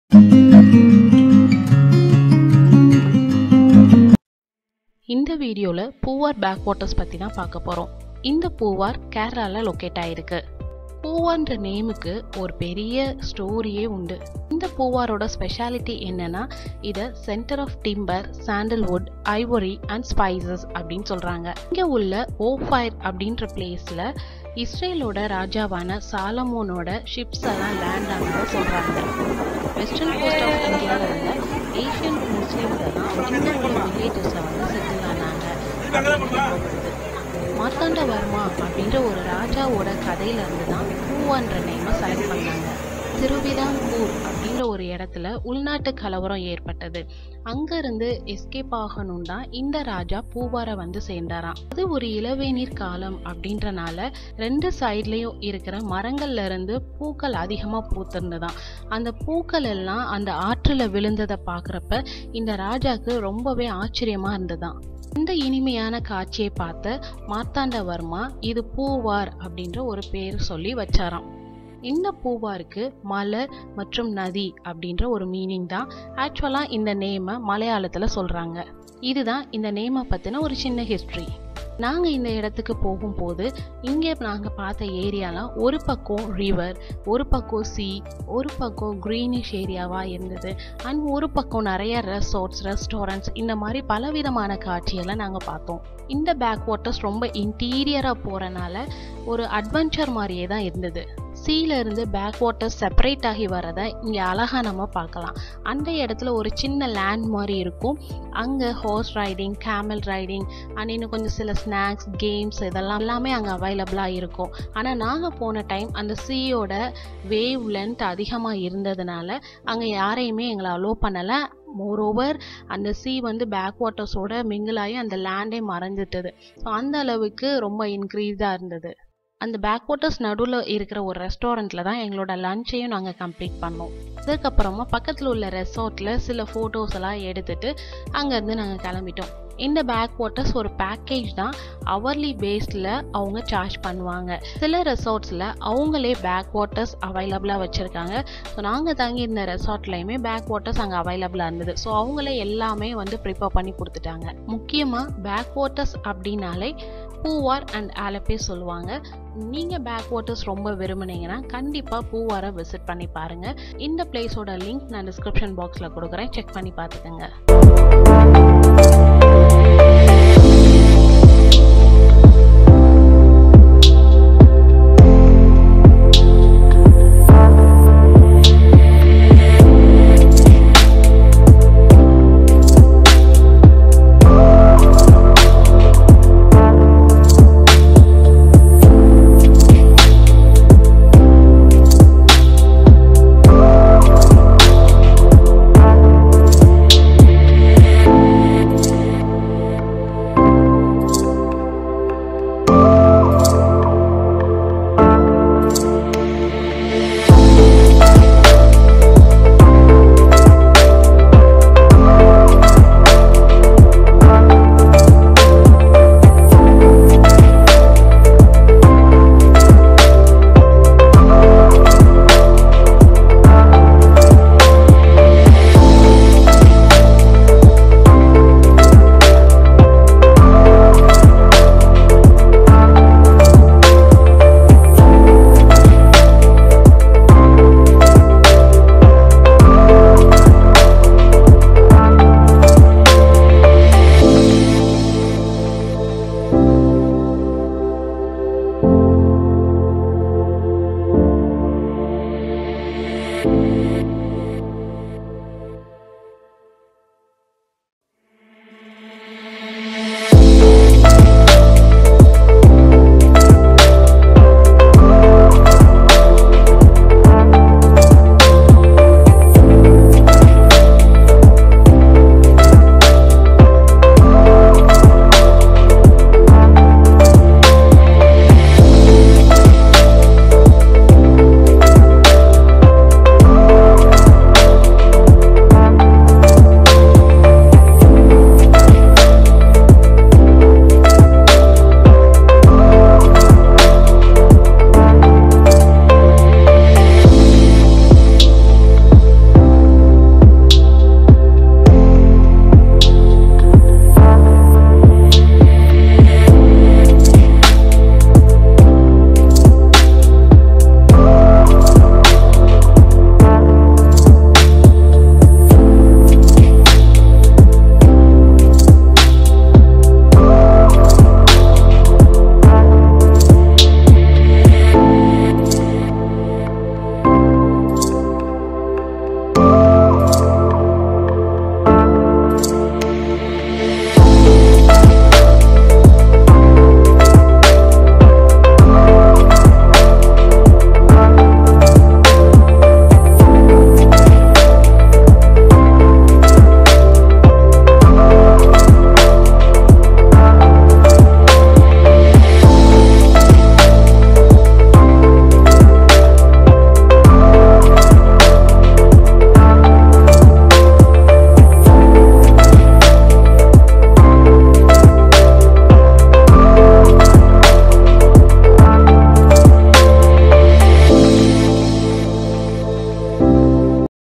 இந்த வீடியோவில் பூவார் back waters பற்றி தான் பார்க்க போகிறோம் இந்த பூவார் கேரளாவில் லொக்கேட் ஆயிருக்கு பூவார்ன்ற நேமுக்கு ஒரு பெரிய ஸ்டோரியே உண்டு இந்த பூவாரோட ஸ்பெஷாலிட்டி என்னன்னா இதை centre of timber sandalwood ivory and spices அப்படின்னு சொல்கிறாங்க இங்கே உள்ள ஓஃபைர் அப்படின்ற பிளேஸில் இஸ்ரேலோட ராஜாவான சாலமோனோட ஷிப்ஸ் எல்லாம் லேண்ட் ஆனதை சொல்கிறாங்க வெஸ்டர்ன் கோஸ்ட் ஆஃப் இந்தியாவில் உள்ள ஏஷியன் முஸ்லீம்ஸ் எல்லாம் இந்த ஒரு வில்லேஜஸில் வந்து செட்டில் ஆனாங்க அப்படின்னு சொல்லப்படுது. மார்த்தாண்டவர்மா அப்படின்ற ஒரு ராஜாவோட கதையில இருந்து தான் பூவான்ற நேமை செலக்ட் பண்ணாங்க திருவிதாங்கூர் அப்படின்ற ஒரு இடத்துல உள்நாட்டு கலவரம் ஏற்பட்டது அங்கிருந்து எஸ்கேப் ஆகணும் தான் இந்த ராஜா பூவாரை வந்து சேர்ந்தாராம் அது ஒரு இளவேநீர் காலம் அப்படின்றனால ரெண்டு சைட்லயும் இருக்கிற மரங்கள்ல இருந்து பூக்கள் அதிகமா பூத்திருந்ததாம் அந்த பூக்கள் எல்லாம் அந்த ஆற்றுல விழுந்ததை பார்க்கறப்ப இந்த ராஜாக்கு ரொம்பவே ஆச்சரியமா இருந்ததாம் இந்த இனிமையான காட்சியை பார்த்த மார்த்தாண்டவர்மா இது பூவார் அப்படின்ற ஒரு பேர் சொல்லி வச்சாராம் இந்த பூவாருக்கு மலர் மற்றும் நதி அப்படின்ற ஒரு மீனிங் தான் ஆக்சுவலாக இந்த நேமை மலையாளத்தில் சொல்கிறாங்க இதுதான் இந்த நேமை பற்றின ஒரு சின்ன ஹிஸ்ட்ரி நாங்கள் இந்த இடத்துக்கு போகும்போது இங்கே நாங்கள் பார்த்த ஏரியாலாம் ஒரு பக்கம் ரிவர் ஒரு பக்கம் சி ஒரு பக்கம் க்ரீனிஷ் ஏரியாவாக இருந்தது அண்ட் ஒரு பக்கம் நிறைய ரெசார்ட்ஸ் ரெஸ்டாரண்ட்ஸ் இந்த மாதிரி பலவிதமான காட்சியெல்லாம் நாங்கள் பார்த்தோம் இந்த பேக் வாட்டர்ஸ் ரொம்ப இன்டீரியராக போகிறனால ஒரு அட்வென்ச்சர் மாதிரியே தான் இருந்தது சீல இருந்து பேக் வாட்டர் செப்பரேட் ஆகி வரதை இங்கே அழகாக நம்ம பார்க்கலாம் அந்த இடத்துல ஒரு சின்ன லேண்ட் மாதிரி இருக்கும் அங்கே horse riding camel riding and இன்னும் கொஞ்சம் சில ஸ்நாக்ஸ் கேம்ஸ் இதெல்லாம் எல்லாமே அங்கே அவைலபிளாக இருக்கும் ஆனால் நாங்கள் போன டைம் அந்த சீயோட வேவ் லென்த் அதிகமாக இருந்ததுனால அங்கே யாரையுமே எங்களை அலோவ் பண்ணலை மோரோவர் அந்த சீ வந்து பேக் வாட்டர்ஸோட மிங்கிளாகி அந்த லேண்டே மறைஞ்சிட்டது ஸோ அந்த அளவுக்கு ரொம்ப இன்க்ரீஸாக இருந்தது அந்த பேக் வாட்டர்ஸ் நடுவில் இருக்கிற ஒரு ரெஸ்டாரண்ட்டில் தான் எங்களோட லஞ்சையும் நாங்கள் கம்ப்ளீட் பண்ணோம் அதுக்கப்புறமா பக்கத்தில் உள்ள ரெசார்ட்டில் சில ஃபோட்டோஸ் எல்லாம் எடுத்துட்டு அங்கேருந்து நாங்கள் கிளம்பிட்டோம் இந்த பேக் வாட்டர்ஸ் ஒரு பேக்கேஜ் தான் அவர்லி பேஸ்டில் அவங்க சார்ஜ் பண்ணுவாங்க சில ரெசார்ட்ஸில் அவங்களே பேக் வாட்டர்ஸ் அவைலபிளாக வச்சுருக்காங்க ஸோ நாங்கள் தங்கியிருந்த ரெசார்ட்லையுமே பேக் வாட்டர்ஸ் அங்கே அவைலபிளாக இருந்தது ஸோ அவங்களே எல்லாமே வந்து ப்ரிப்பேர் பண்ணி கொடுத்துட்டாங்க முக்கியமாக பேக் வாட்டர்ஸ் அப்படின்னாலே பூவார் அண்ட் ஆலப்பே சொல்லுவாங்க நீங்கள் பேக் வாட்டர்ஸ் ரொம்ப விரும்புனீங்கன்னா கண்டிப்பாக பூவாரை விசிட் பண்ணி பாருங்கள் இந்த பிளேஸோட லிங்க் நான் டிஸ்கிரிப்ஷன் பாக்ஸில் கொடுக்குறேன் செக் பண்ணி பார்த்துக்கோங்க